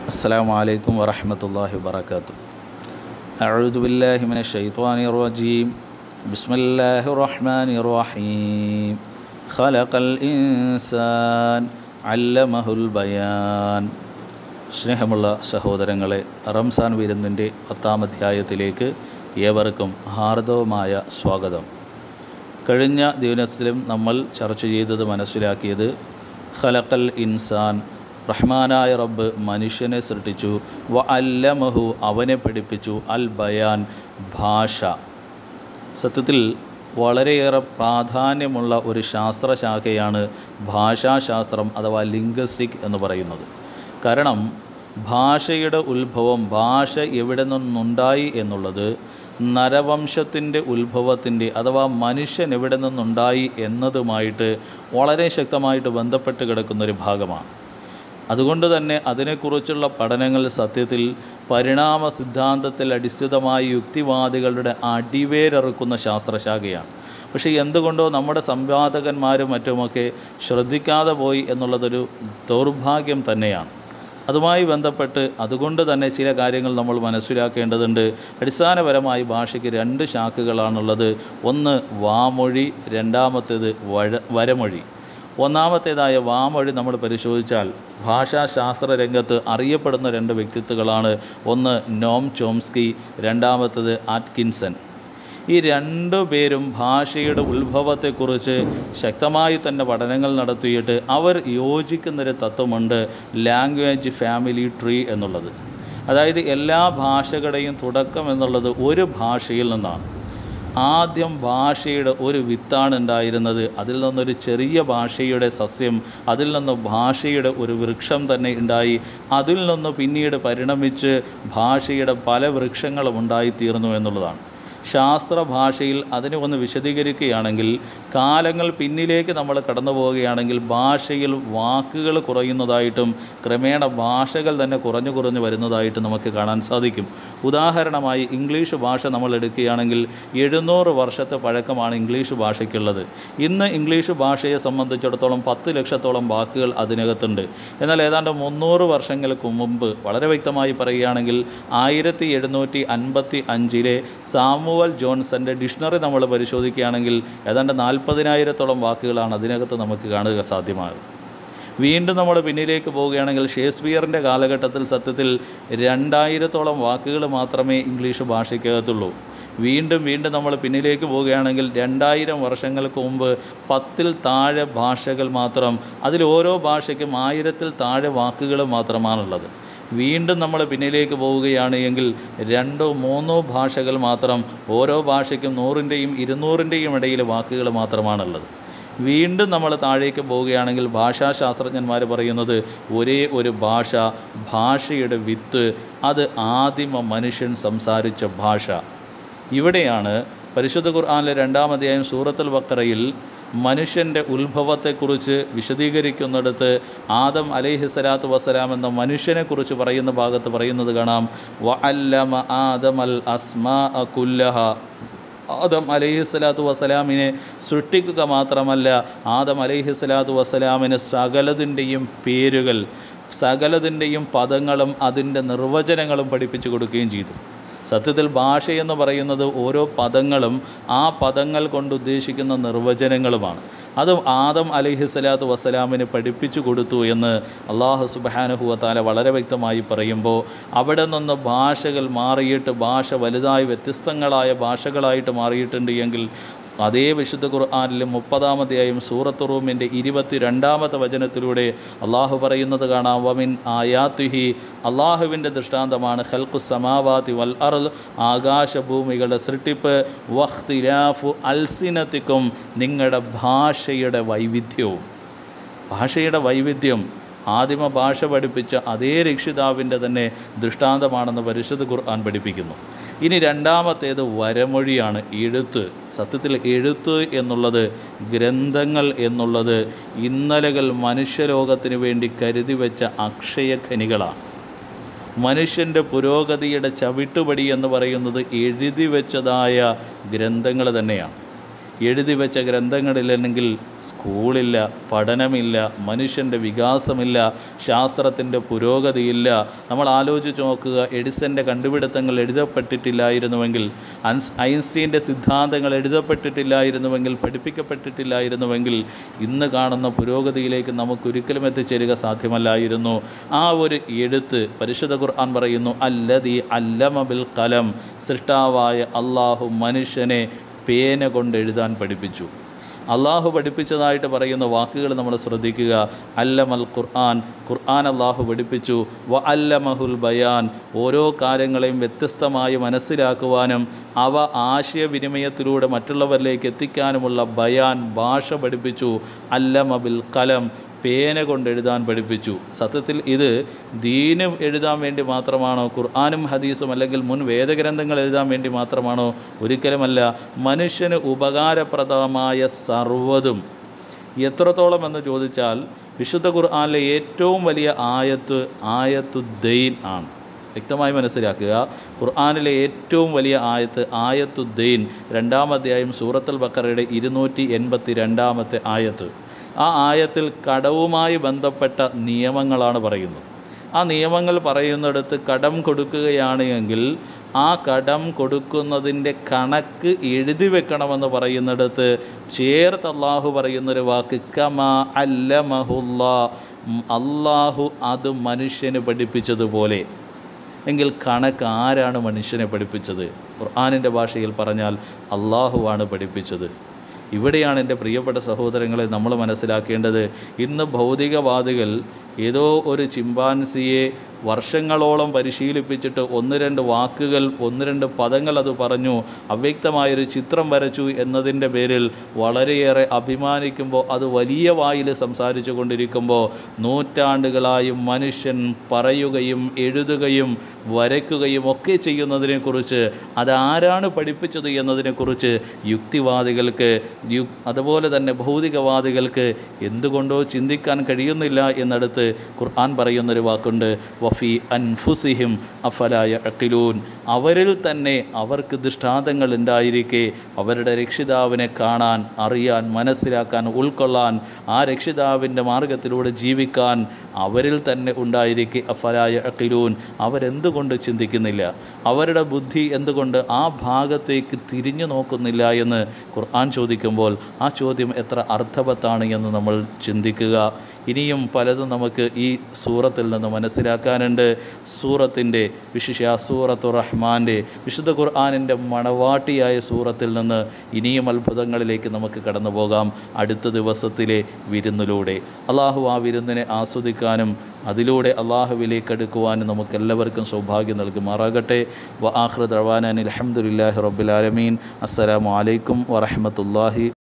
السلام عليكم ورحمة الله وبركاته أعوذ بالله من الشيطان الرجيم بسم الله الرحمن الرحيم خلق الإنسان علمه البيان സ്നേഹമുള്ള സഹോദരങ്ങളെ റംസാൻ വിരുന്നിൻ്റെ പത്താം അധ്യായത്തിലേക്ക് ഏവർക്കും ഹാർദവമായ സ്വാഗതം കഴിഞ്ഞ ദിവസത്തിലും നമ്മൾ ചർച്ച ചെയ്തത് മനസ്സിലാക്കിയത് ഖലക്കൽ ഇൻസാൻ റഹ്മാനായ റബ്ബ് മനുഷ്യനെ സൃഷ്ടിച്ചു വ അല്ലമഹു അവനെ പഠിപ്പിച്ചു അൽ ബയാൻ ഭാഷ സത്യത്തിൽ വളരെയേറെ പ്രാധാന്യമുള്ള ഒരു ശാസ്ത്രശാഖയാണ് ഭാഷാശാസ്ത്രം അഥവാ ലിംഗ്വസ്റ്റിക് എന്ന് പറയുന്നത് കാരണം ഭാഷയുടെ ഉത്ഭവം ഭാഷ എവിടെ നിന്നുണ്ടായി എന്നുള്ളത് നരവംശത്തിൻ്റെ ഉത്ഭവത്തിൻ്റെ അഥവാ മനുഷ്യൻ എവിടെ നിന്നുണ്ടായി എന്നതുമായിട്ട് വളരെ ശക്തമായിട്ട് ബന്ധപ്പെട്ട് കിടക്കുന്നൊരു ഭാഗമാണ് അതുകൊണ്ട് തന്നെ അതിനെക്കുറിച്ചുള്ള പഠനങ്ങൾ സത്യത്തിൽ പരിണാമ സിദ്ധാന്തത്തിൽ അടിസ്ഥിതമായ യുക്തിവാദികളുടെ അടിവേരറുക്കുന്ന ശാസ്ത്രശാഖയാണ് പക്ഷേ എന്തുകൊണ്ടോ നമ്മുടെ സംവാദകന്മാരും മറ്റുമൊക്കെ ശ്രദ്ധിക്കാതെ പോയി എന്നുള്ളതൊരു ദൗർഭാഗ്യം തന്നെയാണ് അതുമായി ബന്ധപ്പെട്ട് അതുകൊണ്ട് തന്നെ ചില കാര്യങ്ങൾ നമ്മൾ മനസ്സിലാക്കേണ്ടതുണ്ട് അടിസ്ഥാനപരമായി ഭാഷയ്ക്ക് രണ്ട് ശാഖകളാണുള്ളത് ഒന്ന് വാമൊഴി രണ്ടാമത്തേത് വഴ വരമൊഴി ഒന്നാമത്തേതായ വാമൊഴി നമ്മൾ പരിശോധിച്ചാൽ ഭാഷാശാസ്ത്ര രംഗത്ത് അറിയപ്പെടുന്ന രണ്ട് വ്യക്തിത്വങ്ങളാണ് ഒന്ന് നോം ചോംസ്കി രണ്ടാമത്തേത് ആറ്റ്കിൻസൺ ഈ രണ്ടു പേരും ഭാഷയുടെ ഉത്ഭവത്തെക്കുറിച്ച് ശക്തമായി തന്നെ പഠനങ്ങൾ നടത്തിയിട്ട് അവർ യോജിക്കുന്നൊരു തത്വമുണ്ട് ലാംഗ്വേജ് ഫാമിലി ട്രീ എന്നുള്ളത് അതായത് എല്ലാ ഭാഷകളുടെയും തുടക്കം എന്നുള്ളത് ഒരു ഭാഷയിൽ നിന്നാണ് ആദ്യം ഭാഷയുടെ ഒരു വിത്താണ് ഉണ്ടായിരുന്നത് അതിൽ നിന്നൊരു ചെറിയ ഭാഷയുടെ സസ്യം അതിൽ നിന്ന് ഭാഷയുടെ ഒരു വൃക്ഷം തന്നെ ഉണ്ടായി അതിൽ നിന്ന് പിന്നീട് പരിണമിച്ച് ഭാഷയുടെ പല വൃക്ഷങ്ങളും ഉണ്ടായിത്തീർന്നു എന്നുള്ളതാണ് ശാസ്ത്ര ഭാഷയിൽ അതിനെ ഒന്ന് വിശദീകരിക്കുകയാണെങ്കിൽ കാലങ്ങൾ പിന്നിലേക്ക് നമ്മൾ കടന്നു പോവുകയാണെങ്കിൽ ഭാഷയിൽ വാക്കുകൾ കുറയുന്നതായിട്ടും ക്രമേണ ഭാഷകൾ തന്നെ കുറഞ്ഞു കുറഞ്ഞു വരുന്നതായിട്ടും നമുക്ക് കാണാൻ സാധിക്കും ഉദാഹരണമായി ഇംഗ്ലീഷ് ഭാഷ നമ്മൾ എടുക്കുകയാണെങ്കിൽ എഴുന്നൂറ് വർഷത്തെ പഴക്കമാണ് ഇംഗ്ലീഷ് ഭാഷയ്ക്കുള്ളത് ഇന്ന് ഇംഗ്ലീഷ് ഭാഷയെ സംബന്ധിച്ചിടത്തോളം പത്ത് ലക്ഷത്തോളം വാക്കുകൾ അതിനകത്തുണ്ട് എന്നാൽ ഏതാണ്ട് മുന്നൂറ് വർഷങ്ങൾക്ക് മുമ്പ് വളരെ വ്യക്തമായി പറയുകയാണെങ്കിൽ ആയിരത്തി എഴുന്നൂറ്റി അൻപത്തി അഞ്ചിലെ സാമൂവൽ ജോൺസൻ്റെ ഡിക്ഷണറി നമ്മൾ പരിശോധിക്കുകയാണെങ്കിൽ ഏതാണ്ട് നാൽപ്പതിനായിരത്തോളം വാക്കുകളാണ് അതിനകത്ത് നമുക്ക് കാണുക സാധ്യമാകും വീണ്ടും നമ്മൾ പിന്നിലേക്ക് പോവുകയാണെങ്കിൽ ഷേക്സ്പിയറിൻ്റെ കാലഘട്ടത്തിൽ സത്യത്തിൽ രണ്ടായിരത്തോളം വാക്കുകൾ മാത്രമേ ഇംഗ്ലീഷ് ഭാഷയ്ക്കകത്തുള്ളൂ വീണ്ടും വീണ്ടും നമ്മൾ പിന്നിലേക്ക് പോവുകയാണെങ്കിൽ രണ്ടായിരം വർഷങ്ങൾക്ക് മുമ്പ് പത്തിൽ താഴെ ഭാഷകൾ മാത്രം അതിൽ ഓരോ ഭാഷയ്ക്കും ആയിരത്തിൽ താഴെ വാക്കുകൾ മാത്രമാണുള്ളത് വീണ്ടും നമ്മൾ പിന്നിലേക്ക് പോവുകയാണ് എങ്കിൽ രണ്ടോ മൂന്നോ ഭാഷകൾ മാത്രം ഓരോ ഭാഷയ്ക്കും നൂറിൻ്റെയും ഇരുന്നൂറിൻ്റെയും ഇടയിൽ വാക്കുകൾ മാത്രമാണുള്ളത് വീണ്ടും നമ്മൾ താഴേക്ക് പോവുകയാണെങ്കിൽ ഭാഷാശാസ്ത്രജ്ഞന്മാർ പറയുന്നത് ഒരേ ഒരു ഭാഷ ഭാഷയുടെ വിത്ത് അത് ആദിമ മനുഷ്യൻ സംസാരിച്ച ഭാഷ ഇവിടെയാണ് പരിശുദ്ധ ഖുർആാനിലെ രണ്ടാമധ്യായം സൂറത്തുൽ ബക്കറയിൽ മനുഷ്യൻ്റെ ഉത്ഭവത്തെക്കുറിച്ച് വിശദീകരിക്കുന്നിടത്ത് ആദം അലൈഹി സ്വലാത്തു വസ്സലാം എന്ന മനുഷ്യനെക്കുറിച്ച് പറയുന്ന ഭാഗത്ത് പറയുന്നത് കാണാം വ അല്ലമ ആദം അൽ അസ്മാ കുല്ലഹ ആദം അലൈഹി സ്വലാത്തു വസ്സലാമിനെ സൃഷ്ടിക്കുക മാത്രമല്ല ആദം അലൈഹി സ്വലാത്തു വസ്സലാമിന് സകലതിൻ്റെയും പേരുകൾ സകലതിൻ്റെയും പദങ്ങളും അതിൻ്റെ നിർവചനങ്ങളും പഠിപ്പിച്ചു കൊടുക്കുകയും ചെയ്തു സത്യത്തിൽ ഭാഷയെന്ന് പറയുന്നത് ഓരോ പദങ്ങളും ആ പദങ്ങൾ കൊണ്ട് ഉദ്ദേശിക്കുന്ന നിർവചനങ്ങളുമാണ് അത് ആദം അലൈഹി സ്വലാത്തു വസ്സലാമിന് പഠിപ്പിച്ചു കൊടുത്തു എന്ന് അള്ളാഹു സുബാനുഹുവത്താല വളരെ വ്യക്തമായി പറയുമ്പോൾ അവിടെ നിന്ന് ഭാഷകൾ മാറിയിട്ട് ഭാഷ വലുതായി വ്യത്യസ്തങ്ങളായ ഭാഷകളായിട്ട് മാറിയിട്ടുണ്ട് എങ്കിൽ അതേ വിശുദ്ധ ഖുർആാനിലും മുപ്പതാമത്തെയായും സൂറത്ത് റൂമിൻ്റെ ഇരുപത്തി രണ്ടാമത്തെ വചനത്തിലൂടെ അള്ളാഹു പറയുന്നത് കാണാം വമിൻ ആയാത്തുഹി അള്ളാഹുവിൻ്റെ ദൃഷ്ടാന്തമാണ് ഖൽഖു സമാവാതി വൽ അർൽ ആകാശഭൂമികളുടെ സൃഷ്ടിപ്പ് വഖ്തിലാഫു അൽസിനത്തിക്കും നിങ്ങളുടെ ഭാഷയുടെ വൈവിധ്യവും ഭാഷയുടെ വൈവിധ്യം ആദിമ ഭാഷ പഠിപ്പിച്ച അതേ രക്ഷിതാവിൻ്റെ തന്നെ ദൃഷ്ടാന്തമാണെന്ന് പരിശുദ്ധ ഖുർആൻ പഠിപ്പിക്കുന്നു ഇനി രണ്ടാമത്തേത് വരമൊഴിയാണ് എഴുത്ത് സത്യത്തിൽ എഴുത്ത് എന്നുള്ളത് ഗ്രന്ഥങ്ങൾ എന്നുള്ളത് ഇന്നലകൾ മനുഷ്യലോകത്തിന് വേണ്ടി കരുതി വെച്ച അക്ഷയഖനികളാണ് മനുഷ്യൻ്റെ പുരോഗതിയുടെ ചവിട്ടുപടി എന്ന് പറയുന്നത് എഴുതി വെച്ചതായ ഗ്രന്ഥങ്ങൾ തന്നെയാണ് എഴുതി വെച്ച ഗ്രന്ഥങ്ങളില്ലെങ്കിൽ സ്കൂളില്ല പഠനമില്ല മനുഷ്യൻ്റെ വികാസമില്ല ശാസ്ത്രത്തിൻ്റെ പുരോഗതിയില്ല നമ്മൾ ആലോചിച്ച് നോക്കുക എഡിസൻ്റെ കണ്ടുപിടുത്തങ്ങൾ എഴുതപ്പെട്ടിട്ടില്ലായിരുന്നുവെങ്കിൽ അൻസ് ഐൻസ്റ്റീൻ്റെ സിദ്ധാന്തങ്ങൾ എഴുതപ്പെട്ടിട്ടില്ലായിരുന്നുവെങ്കിൽ പഠിപ്പിക്കപ്പെട്ടിട്ടില്ലായിരുന്നുവെങ്കിൽ ഇന്ന് കാണുന്ന പുരോഗതിയിലേക്ക് നമുക്കൊരിക്കലും എത്തിച്ചേരുക സാധ്യമല്ലായിരുന്നു ആ ഒരു എഴുത്ത് പരിശുദ്ധ ഖുർആൻ പറയുന്നു അല്ലതി അല്ലമ ബിൽ കലം സൃഷ്ടാവായ അള്ളാഹു മനുഷ്യനെ പേന കൊണ്ട് എഴുതാൻ പഠിപ്പിച്ചു അള്ളാഹു പഠിപ്പിച്ചതായിട്ട് പറയുന്ന വാക്കുകൾ നമ്മൾ ശ്രദ്ധിക്കുക അല്ലമൽ ഖുർആൻ ഖുർആൻ അള്ളാഹു പഠിപ്പിച്ചു വ അല്ലമഹുൽ ബയാൻ ഓരോ കാര്യങ്ങളെയും വ്യത്യസ്തമായി മനസ്സിലാക്കുവാനും അവ ആശയവിനിമയത്തിലൂടെ മറ്റുള്ളവരിലേക്ക് എത്തിക്കാനുമുള്ള ബയാൻ ഭാഷ പഠിപ്പിച്ചു അല്ലമബിൽ കലം പേന കൊണ്ട് എഴുതാൻ പഠിപ്പിച്ചു സത്യത്തിൽ ഇത് ദീനും എഴുതാൻ വേണ്ടി മാത്രമാണോ ഖുർആാനും ഹദീസും അല്ലെങ്കിൽ മുൻ വേദഗ്രന്ഥങ്ങൾ എഴുതാൻ വേണ്ടി മാത്രമാണോ ഒരിക്കലുമല്ല മനുഷ്യന് ഉപകാരപ്രദമായ സർവ്വതും എത്രത്തോളം എന്ന് ചോദിച്ചാൽ വിശുദ്ധ ഖുർആാനിലെ ഏറ്റവും വലിയ ആയത്ത് ആയത്തുദ്ദൈൻ ആണ് വ്യക്തമായി മനസ്സിലാക്കുക ഖുർആാനിലെ ഏറ്റവും വലിയ ആയത്ത് ആയത്തുദ്ദൈൻ രണ്ടാമധ്യായം സൂറത്തുൽ ബക്കറയുടെ ഇരുന്നൂറ്റി എൺപത്തി രണ്ടാമത്തെ ആയത്ത് ആ ആയത്തിൽ കടവുമായി ബന്ധപ്പെട്ട നിയമങ്ങളാണ് പറയുന്നത് ആ നിയമങ്ങൾ പറയുന്നിടത്ത് കടം കൊടുക്കുകയാണ് എങ്കിൽ ആ കടം കൊടുക്കുന്നതിൻ്റെ കണക്ക് എഴുതി വെക്കണമെന്ന് പറയുന്നിടത്ത് ചേർത്ത് അള്ളാഹു പറയുന്നൊരു വാക്ക് കമാ അല്ലമഹുല്ലാ അള്ളാഹു അത് മനുഷ്യന് പഠിപ്പിച്ചതുപോലെ എങ്കിൽ കണക്ക് ആരാണ് മനുഷ്യനെ പഠിപ്പിച്ചത് ഖുർആാനിൻ്റെ ഭാഷയിൽ പറഞ്ഞാൽ അള്ളാഹുവാണ് പഠിപ്പിച്ചത് ഇവിടെയാണ് എൻ്റെ പ്രിയപ്പെട്ട സഹോദരങ്ങളെ നമ്മൾ മനസ്സിലാക്കേണ്ടത് ഇന്ന് ഭൗതികവാദികൾ ഏതോ ഒരു ചിമ്പാൻസിയെ വർഷങ്ങളോളം പരിശീലിപ്പിച്ചിട്ട് ഒന്ന് രണ്ട് വാക്കുകൾ ഒന്ന് രണ്ട് പദങ്ങൾ അത് പറഞ്ഞു അവ്യക്തമായൊരു ചിത്രം വരച്ചു എന്നതിൻ്റെ പേരിൽ വളരെയേറെ അഭിമാനിക്കുമ്പോൾ അത് വലിയ വായിൽ സംസാരിച്ചു കൊണ്ടിരിക്കുമ്പോൾ നൂറ്റാണ്ടുകളായും മനുഷ്യൻ പറയുകയും എഴുതുകയും വരയ്ക്കുകയും ഒക്കെ ചെയ്യുന്നതിനെക്കുറിച്ച് അതാരാണ് പഠിപ്പിച്ചത് എന്നതിനെക്കുറിച്ച് യുക്തിവാദികൾക്ക് യു അതുപോലെ തന്നെ ഭൗതികവാദികൾക്ക് എന്തുകൊണ്ടോ ചിന്തിക്കാൻ കഴിയുന്നില്ല എന്നിടത്ത് ഖുർആൻ പറയുന്നൊരു വാക്കുണ്ട് വഫി അൻഫുസിഹിം അഫലായ അക്കിലൂൻ അവരിൽ തന്നെ അവർക്ക് ദൃഷ്ടാന്തങ്ങൾ ഉണ്ടായിരിക്കെ അവരുടെ രക്ഷിതാവിനെ കാണാൻ അറിയാൻ മനസ്സിലാക്കാൻ ഉൾക്കൊള്ളാൻ ആ രക്ഷിതാവിൻ്റെ മാർഗത്തിലൂടെ ജീവിക്കാൻ അവരിൽ തന്നെ ഉണ്ടായിരിക്കെ അഫലായ അക്കിലൂൻ അവരെന്തുകൊണ്ട് ചിന്തിക്കുന്നില്ല അവരുടെ ബുദ്ധി എന്തുകൊണ്ട് ആ ഭാഗത്തേക്ക് തിരിഞ്ഞു നോക്കുന്നില്ല എന്ന് ഖുർആൻ ചോദിക്കുമ്പോൾ ആ ചോദ്യം എത്ര അർത്ഥവത്താണ് എന്ന് നമ്മൾ ചിന്തിക്കുക ഇനിയും പലതും നമുക്ക് ഈ സൂറത്തിൽ നിന്ന് മനസ്സിലാക്കാനുണ്ട് സൂറത്തിൻ്റെ വിശിഷ്യ സൂറത്തു റഹ്മാൻ്റെ വിശുദ്ധ ഖുർആാനിൻ്റെ മണവാട്ടിയായ സൂറത്തിൽ നിന്ന് ഇനിയും അത്ഭുതങ്ങളിലേക്ക് നമുക്ക് കടന്നു പോകാം അടുത്ത ദിവസത്തിലെ വിരുന്നിലൂടെ അള്ളാഹു ആ വിരുന്നിനെ ആസ്വദിക്കാനും അതിലൂടെ അള്ളാഹുവിലേക്ക് അടുക്കുവാനും നമുക്കെല്ലാവർക്കും സൗഭാഗ്യം നൽകുമാറാകട്ടെ വ ആഹ്റദ് റവാനാൻ അലഹമുല്ലാഹി റബ്ബുലാലമീൻ അസ്സലാമു അലൈക്കും വറഹമത്തല്ലാഹി